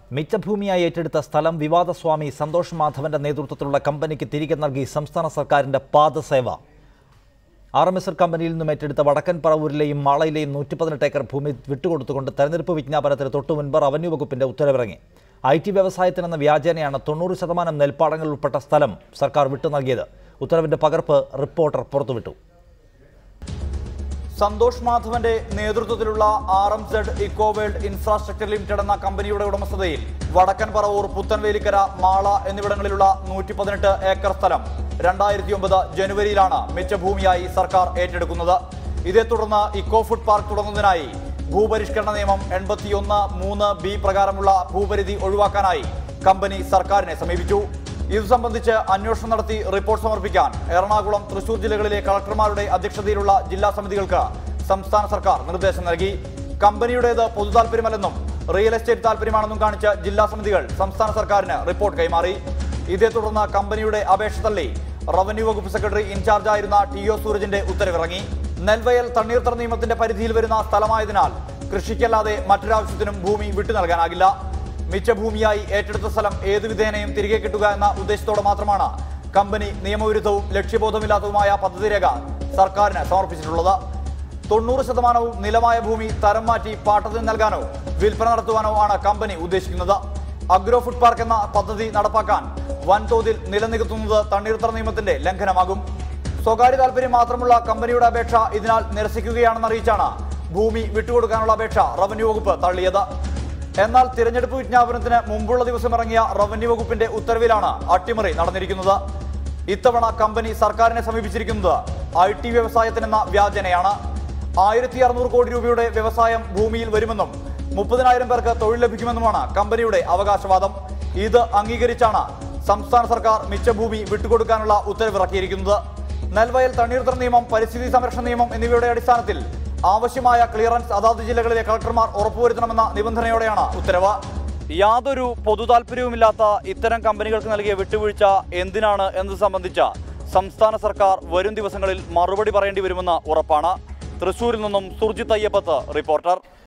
മിച്ചഭൂമിയായി ഏറ്റെടുത്ത സ്ഥലം വിവാദസ്വാമി സന്തോഷ് മാധവന്റെ നേതൃത്വത്തിലുള്ള കമ്പനിക്ക് തിരികെ നൽകി സംസ്ഥാന സർക്കാരിന്റെ പാദസേവ ആർ എം എസ് കമ്പനിയിൽ നിന്നും ഏറ്റെടുത്ത വടക്കൻ പറവൂരിലെയും മാളയിലെയും നൂറ്റി പതിനെട്ട് ഏക്കർ ഭൂമി വിട്ടുകൊടുത്തുകൊണ്ട് തെരഞ്ഞെടുപ്പ് വിജ്ഞാപനത്തിന് തൊട്ടു മുൻപ് റവന്യൂ വകുപ്പിന്റെ ഉത്തരവിറങ്ങി ഐ ടി വ്യവസായത്തിനെന്ന വ്യാജേനയാണ് തൊണ്ണൂറ് ശതമാനം നെൽപ്പാടങ്ങൾ ഉൾപ്പെട്ട സ്ഥലം സർക്കാർ വിട്ടു നൽകിയത് ഉത്തരവിന്റെ പകർപ്പ് റിപ്പോർട്ടർ പുറത്തുവിട്ടു സന്തോഷ് മാധവന്റെ നേതൃത്വത്തിലുള്ള R M Z eco world infrastructure limited എന്ന കമ്പനിയുടെ ഉടമസ്ഥതയിൽ വടക്കൻ പറവൂർ പുത്തൻവേലിക്കര മാള എന്നിവിടങ്ങളിലുള്ള നൂറ്റി പതിനെട്ട് ഏക്കർ സ്ഥലം രണ്ടായിരത്തി ഒമ്പത് ജനുവരിയിലാണ് മിച്ചഭൂമിയായി സർക്കാർ ഏറ്റെടുക്കുന്നത് ഇതേ തുടർന്ന് ഇക്കോ ഫുഡ് പാർക്ക് തുടങ്ങുന്നതിനായി ഭൂപരിഷ്കരണ നിയമം എൺപത്തിയൊന്ന് മൂന്ന് ബി പ്രകാരമുള്ള ഭൂപരിധി ഒഴിവാക്കാനായി കമ്പനി സർക്കാരിനെ സമീപിച്ചു ഇത് സംബന്ധിച്ച് അന്വേഷണം നടത്തി റിപ്പോർട്ട് സമർപ്പിക്കാൻ എറണാകുളം തൃശൂർ ജില്ലകളിലെ കളക്ടർമാരുടെ അധ്യക്ഷതയിലുള്ള ജില്ലാ സമിതികൾക്ക് സംസ്ഥാന സർക്കാർ നിർദ്ദേശം നൽകി കമ്പനിയുടേത് പൊതു താല്പര്യമല്ലെന്നും റിയൽ എസ്റ്റേറ്റ് താല്പര്യമാണെന്നും കാണിച്ച് ജില്ലാ സമിതികൾ സംസ്ഥാന സർക്കാരിന് റിപ്പോർട്ട് കൈമാറി ഇതേ തുടർന്ന് കമ്പനിയുടെ അപേക്ഷ തള്ളി റവന്യൂ വകുപ്പ് സെക്രട്ടറി ഇൻചാർജായിരുന്ന ടി ഒ സൂരജിന്റെ ഉത്തരവിറങ്ങി നെൽവയൽ തണ്ണീർത്തറ നിയമത്തിന്റെ പരിധിയിൽ വരുന്ന സ്ഥലമായതിനാൽ കൃഷിക്കല്ലാതെ മറ്റൊരാവശ്യത്തിനും ഭൂമി വിട്ടു നൽകാനാകില്ല മിച്ചഭൂമിയായി ഏറ്റെടുത്ത സ്ഥലം ഏതു വിധേനയും തിരികെ കിട്ടുക എന്ന ഉദ്ദേശത്തോടെ മാത്രമാണ് കമ്പനി നിയമവിരുദ്ധവും ലക്ഷ്യബോധമില്ലാത്തതുമായ പദ്ധതി രേഖ സർക്കാരിന് സമർപ്പിച്ചിട്ടുള്ളത് തൊണ്ണൂറ് ശതമാനവും നിലമായ ഭൂമി തരം മാറ്റി പാട്ടത്തിന് നൽകാനോ വിൽപ്പന നടത്തുവാനോ ആണ് കമ്പനി ഉദ്ദേശിക്കുന്നത് അഗ്രോ ഫുഡ് പാർക്ക് എന്ന പദ്ധതി നടപ്പാക്കാൻ വൻതോതിൽ നിലനികത്തുന്നത് തണ്ണീർത്തറ നിയമത്തിന്റെ ലംഘനമാകും സ്വകാര്യ താല്പര്യം മാത്രമുള്ള കമ്പനിയുടെ അപേക്ഷ ഇതിനാൽ നിരസിക്കുകയാണെന്ന് അറിയിച്ചാണ് ഭൂമി വിട്ടുകൊടുക്കാനുള്ള അപേക്ഷ റവന്യൂ വകുപ്പ് തള്ളിയത് എന്നാൽ തിരഞ്ഞെടുപ്പ് വിജ്ഞാപനത്തിന് മുമ്പുള്ള ദിവസം ഇറങ്ങിയ റവന്യൂ വകുപ്പിന്റെ ഉത്തരവിലാണ് അട്ടിമറി നടന്നിരിക്കുന്നത് ഇത്തവണ കമ്പനി സർക്കാരിനെ സമീപിച്ചിരിക്കുന്നത് ഐ ടി വ്യവസായത്തിനെന്ന വ്യാജനയാണ് ആയിരത്തി അറുന്നൂറ് കോടി രൂപയുടെ വ്യവസായം ഭൂമിയിൽ വരുമെന്നും മുപ്പതിനായിരം പേർക്ക് തൊഴിൽ ലഭിക്കുമെന്നുമാണ് കമ്പനിയുടെ അവകാശവാദം ഇത് അംഗീകരിച്ചാണ് സംസ്ഥാന സർക്കാർ മിച്ചഭൂമി വിട്ടുകൊടുക്കാനുള്ള ഉത്തരവിറക്കിയിരിക്കുന്നത് നെൽവയൽ തണ്ണീർത്തറ നിയമം പരിസ്ഥിതി സംരക്ഷണ നിയമം എന്നിവയുടെ അടിസ്ഥാനത്തിൽ ആവശ്യമായ ക്ലിയറൻസ് അതാത് ജില്ലകളിലെ കളക്ടർമാർ ഉറപ്പുവരുത്തണമെന്ന നിബന്ധനയോടെയാണ് ഉത്തരവ് യാതൊരു പൊതു താല്പര്യവുമില്ലാത്ത ഇത്തരം കമ്പനികൾക്ക് നൽകിയ വിട്ടുവീഴ്ച എന്തിനാണ് എന്നത് സംബന്ധിച്ച സംസ്ഥാന സർക്കാർ വരും ദിവസങ്ങളിൽ മറുപടി പറയേണ്ടി വരുമെന്ന് ഉറപ്പാണ് തൃശൂരിൽ നിന്നും സുർജിത്ത് അയ്യപ്പത്ത് റിപ്പോർട്ടർ